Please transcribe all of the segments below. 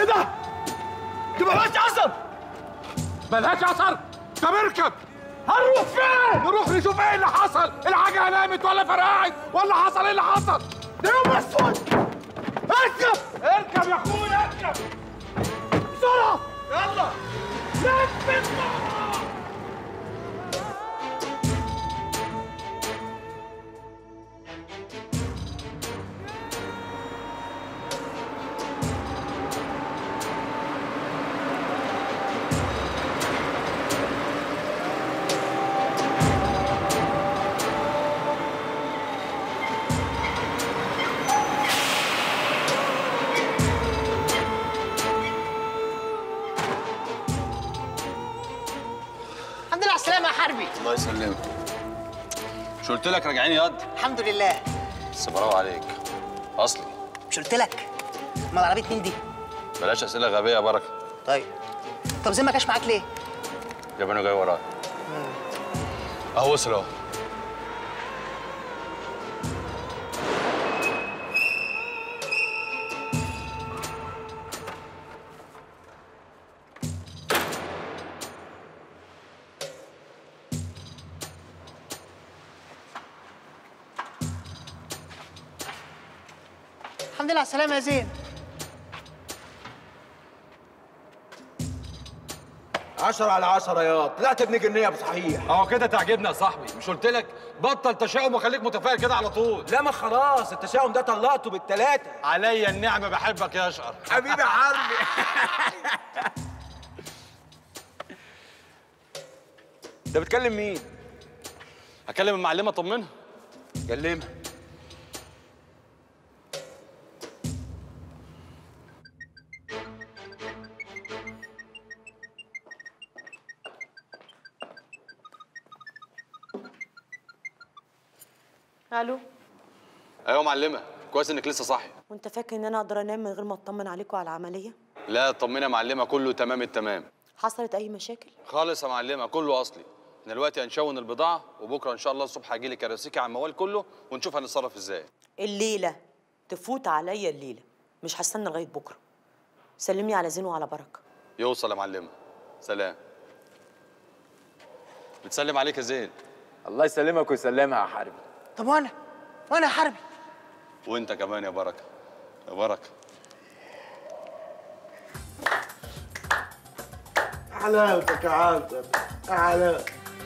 ايه ده؟ دي ملهاش اثر ملهاش اثر طب اركب هنروح فين؟ نروح نشوف ايه اللي حصل الحاجه نامت ولا فرقعت ولا حصل ايه اللي حصل ده يوم اسود اركب اركب يا اخويا اركب بسرعه يلا نفذ الحمد لله على السلامة يا حربي الله يسلمك مش قلت لك راجعين ياض الحمد لله بس برافو عليك اصلي مش قلت لك امال عربية مين دي؟ بلاش اسئله غبيه يا بركه طيب طب زي ما كاش معاك ليه؟ جبانه جاي وراك اهو وصل اهو الحمد لله على السلامة يا زين عشرة على عشرة يا طلعت ابن جنية بصحيح اهو كده تعجبني يا صاحبي مش قلت لك بطل تشاؤم وخليك متفائل كده على طول لا ما خلاص التشاؤم ده طلقته بالتلاتة عليا النعمه بحبك يا اشقر حبيبي حربي ده بتكلم مين؟ هكلم المعلمه اطمنها كلمها الو ايوه يا معلمه كويس انك لسه صاحي وانت فاكر ان انا اقدر انام من غير ما اطمن عليكم على العمليه لا طمني يا معلمه كله تمام التمام حصلت اي مشاكل خالص يا معلمه كله اصلي احنا دلوقتي هنشون البضاعه وبكره ان شاء الله الصبح هجي لك ارسيكي على الموال كله ونشوف هنتصرف ازاي الليله تفوت عليا الليله مش هستنى لغايه بكره سلمني على زين وعلى بركه يوصل يا معلمه سلام بتسلم عليك يا زين الله يسلمك ويسلمها يا حربي طب وانا؟ وانا يا حربي وانت كمان يا بركه يا بركه حلاوتك يا عاطف يا حلاوة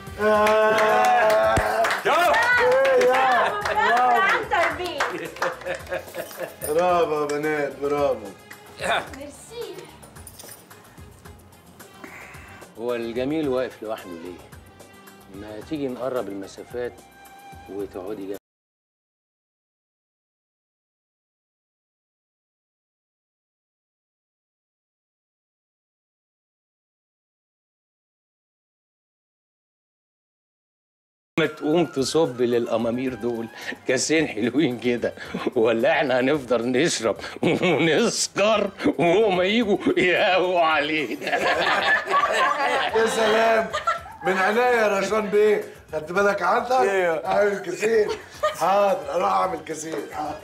برافو يا بنات برافو هو الجميل واقف لوحده ليه؟ ما تيجي نقرب المسافات وتقعدي جنبي ما تقوم تصب للأمامير دول كاسين حلوين كده ولا احنا هنفضل نشرب ونسكر وهما يجوا يهووا علينا يا سلام من عينيا يا رشوان بيه خدت بالك عنك؟ ايوه اعمل كثير حاضر اروح اعمل كثير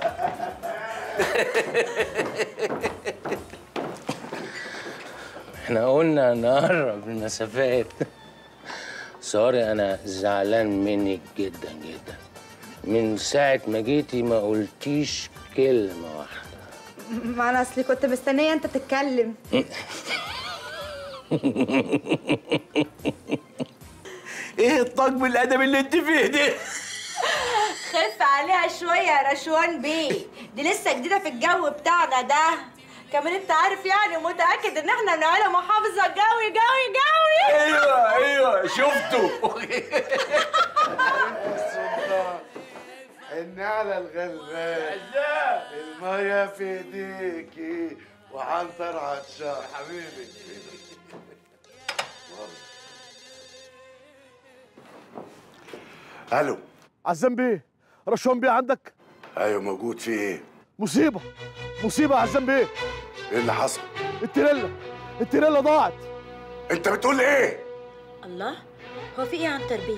احنا قلنا نقرب المسافات سوري انا زعلان منك جدا جدا من ساعة ما جيتي ما قلتيش كلمة واحدة ما انا اصلي كنت مستنيه انت تتكلم ايه الطقم الادبي اللي انت فيه ده؟ خف عليها شوية يا رشوان بيه دي لسه جديدة في الجو بتاعنا ده كمان انت عارف يعني متأكد ان احنا من عيلة محافظة جوي جوي جوي ايوه ايوه شفته ان على الغلبان المية في ايديكي وعنتر عطشان حبيبي الو عزام بيه رشوان بيه عندك؟ ايوه موجود في ايه؟ مصيبة مصيبة يا عزام بيه ايه اللي حصل؟ التريلا التريلا ضاعت انت بتقول ايه؟ الله هو في ايه عن تربية؟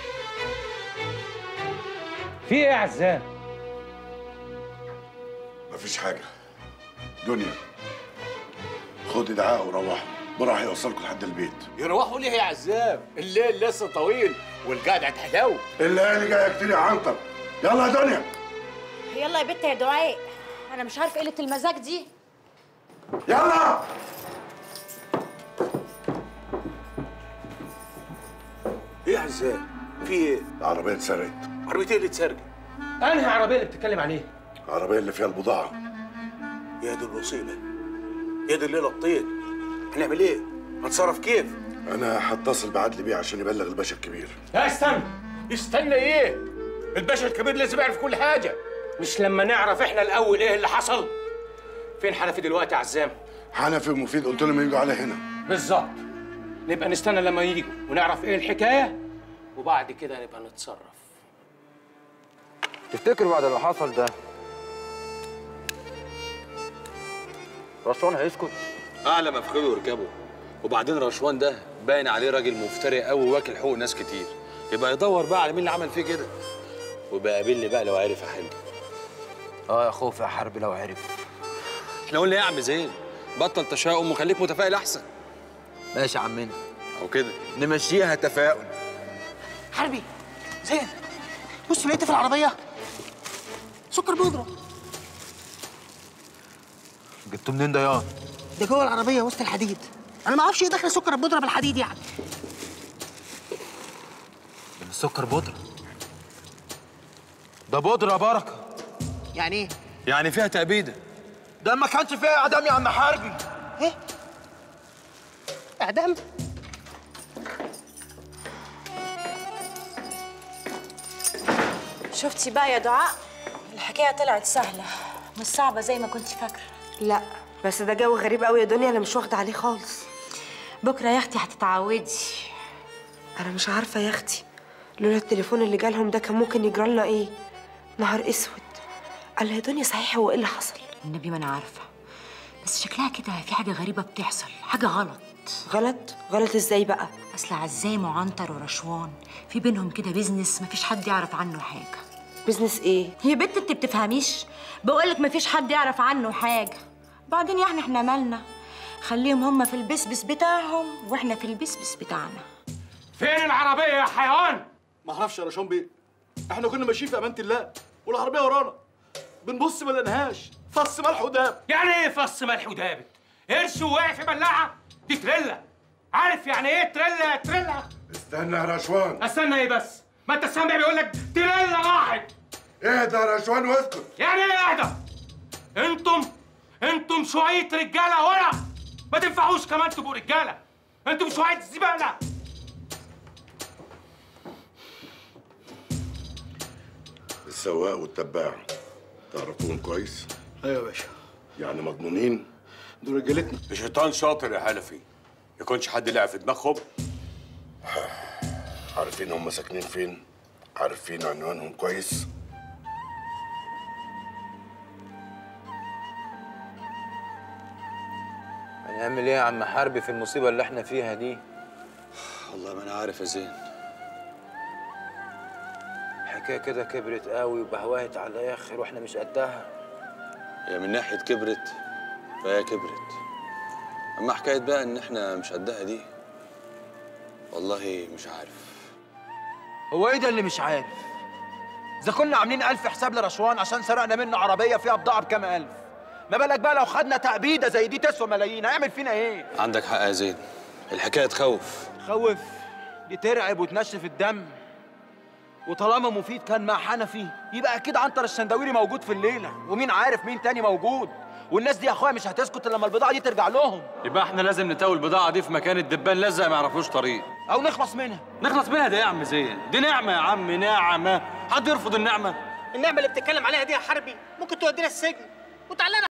في ايه يا عزام؟ مفيش حاجة دنيا خد دعاء وروح براح يوصلكم لحد البيت يروحوا ليه يا عزام الليل لسه طويل والقعده هتحلو الليالي جايه كتير يا عنتر يلا يا دنيا يلا يا بت يا دعاء انا مش عارفه قله المزاج دي يلا ايه يا عزام في ايه العربيه اتسرقت عربيتي اللي اتسرقت انهي عربيه اللي بتتكلم عليها العربيه اللي فيها البضاعه يا دي المصيبه يا دي الليله الطير هنعمل ايه هنتصرف كيف انا هتصل بعدلي بيه عشان يبلغ الباشا الكبير لا استنى استنى ايه الباشا الكبير لازم يعرف كل حاجه مش لما نعرف احنا الاول ايه اللي حصل فين حنفي دلوقتي يا عزام حنفي ومفيد قلت لهم يجوا على هنا بالظبط نبقى نستنى لما يجوا ونعرف ايه الحكايه وبعد كده نبقى نتصرف تفتكر بعد اللي حصل ده رشوان هيسكت اعلى مفخده ويركبه وبعدين رشوان ده باين عليه راجل مفتري قوي واكل حقوق ناس كتير يبقى يدور بقى على مين اللي عمل فيه كده ويبقى قابلني بقى لو عرف احل اه يا خوف يا حرب لو عرف احنا قلنا ايه يا عم زين بطل تشاؤم وخليك متفائل احسن ماشي يا عمنا او كده نمشيها تفاؤل حربي زين بص لقيت في العربيه سكر بودره جبته منين ده ياض ده جوه العربيه وسط الحديد انا ما اعرفش ايه دخل سكر البودره بالحديد يعني من السكر بودرة ده بودرة يا بركة يعني ايه يعني فيها تأبيدة ده ما كانش فيها اعدام يا عم حربي ايه اعدام شفتي بقى يا دعاء الحكايه طلعت سهله مش صعبه زي ما كنت فاكره لا بس ده جو غريب قوي يا دنيا انا مش واخده عليه خالص بكره يا اختي هتتعودي انا مش عارفه يا اختي لولا التليفون اللي جالهم ده كان ممكن يجرى لنا ايه نهار اسود قال لها يا دنيا صحيح هو ايه اللي حصل النبي ما انا عارفه بس شكلها كده في حاجه غريبه بتحصل حاجه غلط غلط غلط ازاي بقى اصل عزام وعنتر ورشوان في بينهم كده بيزنس مفيش حد يعرف عنه حاجه بيزنس ايه يا بنت انت بتفهميش بقولك مفيش حد يعرف عنه حاجه بعدين يعني احنا مالنا خليهم هما في البسبس بتاعهم واحنا في البسبس بتاعنا فين العربيه يا حيوان ما اعرفش يا رشام بيه احنا كنا ماشيين في امانه الله والعربيه ورانا بنبص ما لقيناهاش فص ملح وداب يعني ايه فص ملح ودابت قرش وقع في بلاعه دي تريلا عارف يعني ايه تريلا تريلا استنى يا رشوان استنى ايه بس ما انت سامع بيقول لك تريلا راحت اهدى يا رشوان واسكت يعني ايه اهدى انتم انتم شويه رجاله ولا ما تنفعوش كمان تبقوا رجاله انتم شويه زباله السواق والتباع تعرفوهم كويس ايوه يا باشا يعني مضمونين دول رجالتنا الشيطان شاطر يا حنفي يكونش حد لعب في دماغهم عارفين هم ساكنين فين عارفين عنوانهم كويس هنعمل ايه يا عم حربي في المصيبة اللي احنا فيها دي والله ما انا عارف يا زين الحكاية كده كبرت قوي وبهوهت على الاخر واحنا مش قدها هي من ناحيه كبرت فهي كبرت اما حكايه بقى ان احنا مش قدها دي والله مش عارف هو ايه ده اللي مش عارف اذا كنا عاملين الف حساب لرشوان عشان سرقنا منه عربية فيها بضاعة بكام الف ما بالك بقى لو خدنا تأبيدة زي دي تسوى ملايين هيعمل فينا ايه عندك حق يا زين الحكايه تخوف خوف دي ترعب وتنشف الدم وطالما مفيد كان مع حنفي يبقى اكيد عنتر الشندويري موجود في الليله ومين عارف مين تاني موجود والناس دي يا اخويا مش هتسكت الا لما البضاعه دي ترجع لهم يبقى احنا لازم نتاول البضاعه دي في مكان الدبان لزق ما يعرفوش طريق او نخلص منها نخلص منها ده يا عم زين دي نعمه يا عم نعمه حد يرفض النعمه النعمه اللي بتتكلم عليها دي يا حربي ممكن تودينا السجن وتعلقنا